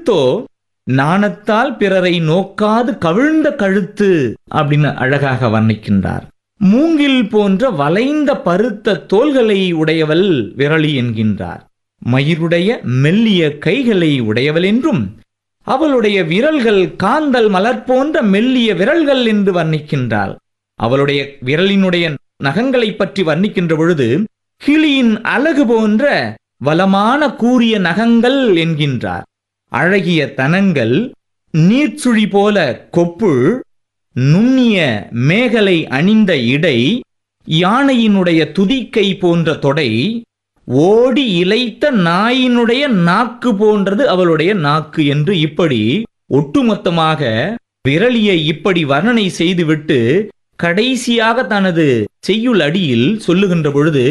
கழுத்தோ நாணத்தால் பிறரை நோக்காது கவிழ்ந்த கழுத்து அப்படின்னு அழகாக வர்ணிக்கின்றார் மூங்கில் போன்ற வளைந்த பருத்த தோள்களை உடையவள் விரலி என்கின்றார் மயிருடைய மெல்லிய கைகளை உடையவள் என்றும் அவளுடைய விரல்கள் காந்தல் மலர் போன்ற மெல்லிய விரல்கள் என்று வர்ணிக்கின்றாள் அவளுடைய விரலினுடைய நகங்களை பற்றி வர்ணிக்கின்ற பொழுது கிளியின் அழகு போன்ற வளமான கூரிய நகங்கள் என்கின்றார் அழகிய தனங்கள் நீர்ச்சுழி போல கொப்புள் நுண்ணிய மேகலை அணிந்த இடை யானையினுடைய துதிக்கை போன்ற தொடை ஓடி இளைத்த நாயினுடைய நாக்கு போன்றது அவளுடைய நாக்கு என்று இப்படி ஒட்டுமொத்தமாக விரலியை இப்படி வர்ணனை செய்துவிட்டு கடைசியாக தனது செய்யுள் அடியில் சொல்லுகின்ற பொழுது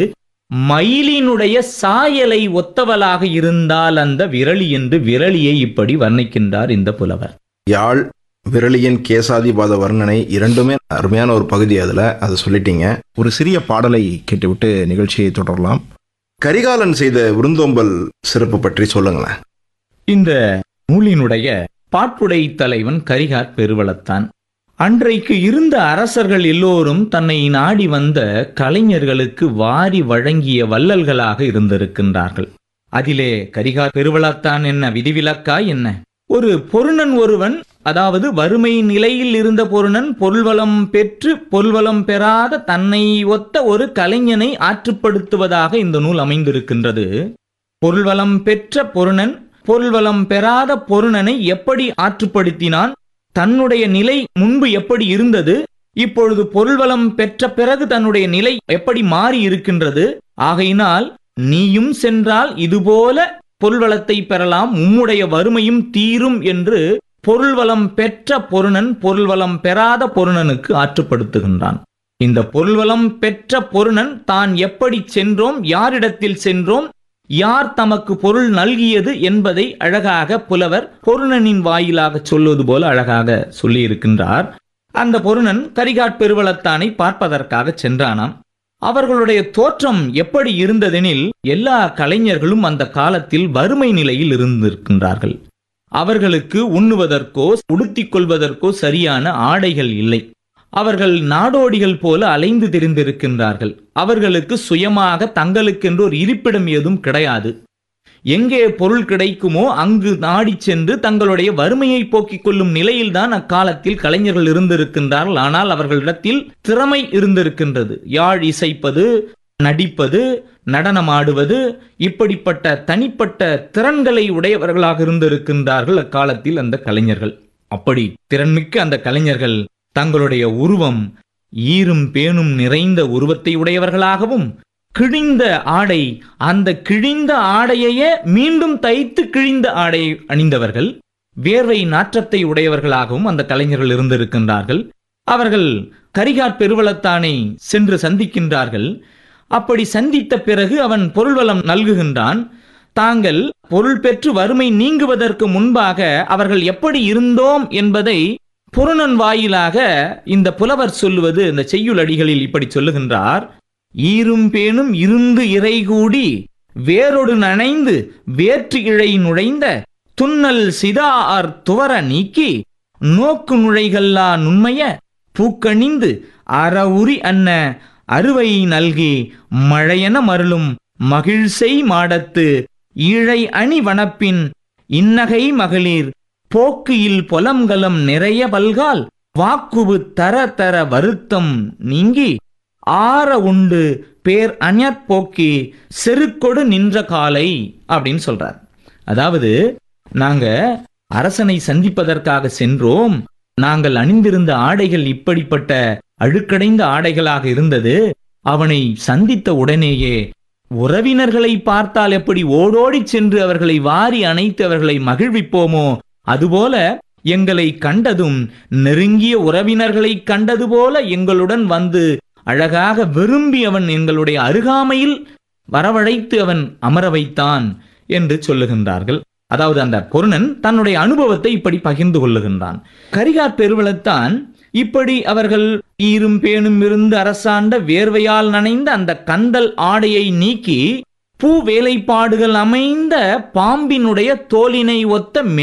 மயிலினுடைய சாயலை ஒத்தவளாக இருந்தால் அந்த விரலி என்று விரலியை இப்படி வர்ணிக்கின்றார் இந்த புலவர் யாழ் விரலியின் கேசாதிபாத வர்ணனை இரண்டுமே அருமையான ஒரு பகுதி அதில் அதை சொல்லிட்டீங்க ஒரு சிறிய பாடலை கேட்டுவிட்டு நிகழ்ச்சியை தொடரலாம் கரிகாலன் செய்த விருந்தோம்பல் சிறப்பு பற்றி சொல்லுங்களேன் இந்த நூலினுடைய பாட்டுடை தலைவன் கரிகார் பெருவளத்தான் அன்றைக்கு இருந்த அரசர்கள் எல்லோரும் தன்னை நாடி வந்த கலைஞர்களுக்கு வாரி வழங்கிய வள்ளல்களாக இருந்திருக்கின்றார்கள் அதிலே கரிகார் பெருவளத்தான் என்ன விதிவிலக்கா என்ன ஒரு பொருணன் ஒருவன் அதாவது வறுமை நிலையில் இருந்த பொருணன் பொருள்வளம் பெற்று பொருள்வளம் பெறாத தன்னை ஒத்த ஒரு கலைஞனை ஆற்றுப்படுத்துவதாக இந்த நூல் அமைந்திருக்கின்றது பொருள்வளம் பெற்ற பொருணன் பொருள்வளம் பெறாத பொருணனை எப்படி ஆற்றுப்படுத்தினான் தன்னுடைய நிலை முன்பு எப்படி இருந்தது இப்பொழுது பொருள்வளம் பெற்ற பிறகு தன்னுடைய நிலை எப்படி மாறி இருக்கின்றது ஆகையினால் நீயும் சென்றால் இதுபோல பொருள்வளத்தை பெறலாம் உம்முடைய வறுமையும் தீரும் என்று பொருள்வளம் பெற்ற பொருணன் பொருள்வளம் பெறாத பொருணனுக்கு ஆற்றுப்படுத்துகின்றான் இந்த பொருள்வளம் பெற்ற பொருணன் தான் எப்படி சென்றோம் யாரிடத்தில் சென்றோம் யார் தமக்கு பொருள் நல்கியது என்பதை அழகாக புலவர் பொருணனின் வாயிலாக சொல்வது போல அழகாக சொல்லியிருக்கின்றார் அந்த பொருணன் கரிகாட் பெருவளத்தானை பார்ப்பதற்காக சென்றானாம் அவர்களுடைய தோற்றம் எப்படி இருந்ததெனில் எல்லா கலைஞர்களும் அந்த காலத்தில் வறுமை நிலையில் இருந்திருக்கின்றார்கள் அவர்களுக்கு உண்ணுவதற்கோ உடுத்திக் கொள்வதற்கோ சரியான ஆடைகள் இல்லை அவர்கள் நாடோடிகள் போல அலைந்து திரிந்திருக்கின்றார்கள் அவர்களுக்கு சுயமாக தங்களுக்கென்று ஒரு இருப்பிடம் ஏதும் கிடையாது எங்கே பொருள் கிடைக்குமோ அங்கு நாடிச் சென்று தங்களுடைய வறுமையை போக்கிக் கொள்ளும் நிலையில்தான் அக்காலத்தில் கலைஞர்கள் இருந்திருக்கின்றார்கள் ஆனால் அவர்களிடத்தில் திறமை இருந்திருக்கின்றது யாழ் இசைப்பது நடிப்பது நடனமாடுவது இப்படிப்பட்ட தனிப்பட்ட திறன்களை உடையவர்களாக இருந்திருக்கின்றார்கள் அக்காலத்தில் அந்த கலைஞர்கள் அப்படி திறன்மிக்க அந்த கலைஞர்கள் தங்களுடைய உருவம் ஈரும் பேணும் நிறைந்த உருவத்தை உடையவர்களாகவும் கிழிந்த ஆடை அந்த கிழிந்த ஆடையையே மீண்டும் தைத்து கிழிந்த ஆடை அணிந்தவர்கள் வேர்வை நாற்றத்தை உடையவர்களாகவும் அந்த கலைஞர்கள் இருந்திருக்கின்றார்கள் அவர்கள் கரிகாட் பெருவளத்தானை சென்று சந்திக்கின்றார்கள் அப்படி சந்தித்த பிறகு அவன் பொருள்வளம் நல்குகின்றான் தாங்கள் பொருள் பெற்று வறுமை நீங்குவதற்கு முன்பாக அவர்கள் எப்படி இருந்தோம் என்பதை புறணன் வாயிலாக இந்த புலவர் சொல்லுவது இந்த செய்யுள் அடிகளில் இப்படி சொல்லுகின்றார் ஈரும் பேணும் இருந்து இறை கூடி வேரொடு நனைந்து வேற்று இழை நுழைந்த துன்னல் சிதார் துவர நீக்கி நோக்கு நுழைகல்லா நுண்மைய பூக்கணிந்து அறவுரி அன்ன அறுவை நல்கி மழையென மருளும் மகிழ்செய் மாடத்து ஈழை அணி வனப்பின் இன்னகை மகளிர் போக்கியில் பொலம்கலம் நிறைய பல்கால் வாக்குவு தர தர வருத்தம் நீங்கி ஆற உண்டு பேர் அஞற் போக்கி செருக்கொடு நின்ற காலை அப்படின்னு சொல்றார் அதாவது நாங்க அரசனை சந்திப்பதற்காக சென்றோம் நாங்கள் அணிந்திருந்த ஆடைகள் இப்படிப்பட்ட அழுக்கடைந்த ஆடைகளாக இருந்தது அவனை சந்தித்த உடனேயே உறவினர்களை பார்த்தால் எப்படி ஓடோடி சென்று அவர்களை வாரி அணைத்து அவர்களை மகிழ்விப்போமோ அதுபோல எங்களை கண்டதும் நெருங்கிய உறவினர்களை கண்டது போல எங்களுடன் வந்து அழகாக விரும்பி அவன் எங்களுடைய அருகாமையில் வரவழைத்து அவன் அமர வைத்தான் என்று சொல்லுகின்றார்கள் அதாவது அந்த பொருணன் தன்னுடைய அனுபவத்தை இப்படி பகிர்ந்து கொள்ளுகின்றான் கரிகார் பெருவளத்தான் இப்படி அவர்கள் ஈரும் பேணும் இருந்து அரசாண்ட வேர்வையால் நனைந்த அந்த கந்தல் ஆடையை நீக்கி பூ வேலைப்பாடுகள் அமைந்த பாம்பினுடைய தோலினை ஒத்த